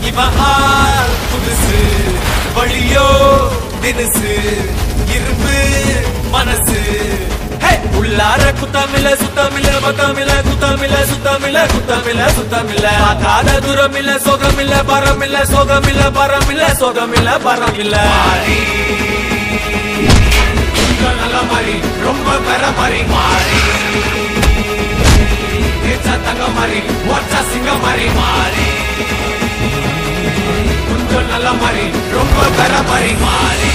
இவன் ஆள் புதுசு வழியோ தினுசு இரும்பு மனசு ஹே! உள்ளார குத்தமில்ல சுத்தமில்ல பக்கமில்ல குத்தமில்ல சுத்தமில்ல குத்தமில்ல சுத்தமில்ல பார்க்காத தூரமில்ல சோகமில்ல பரமில்ல சோகமில்ல பரமில்ல சோகமில்ல பரமில்ல கொஞ்சம் நல்ல மாதிரி ரொம்ப பெற மாதிரி மாறி ஏச்சா தங்க மாதிரி ஓச்சா சிங்க மாதிரி மாறி கொஞ்சம் நல்ல மாதிரி ரொம்ப பெற மாதிரி மாறி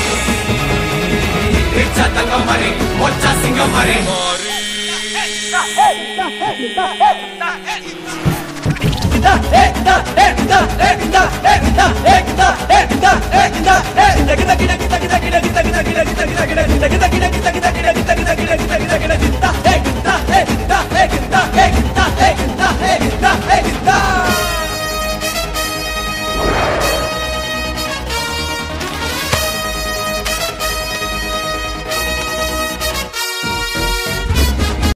ஏச்சா தங்க மாதிரி ஓச்சா சிங்க மாதிரி கிட்ட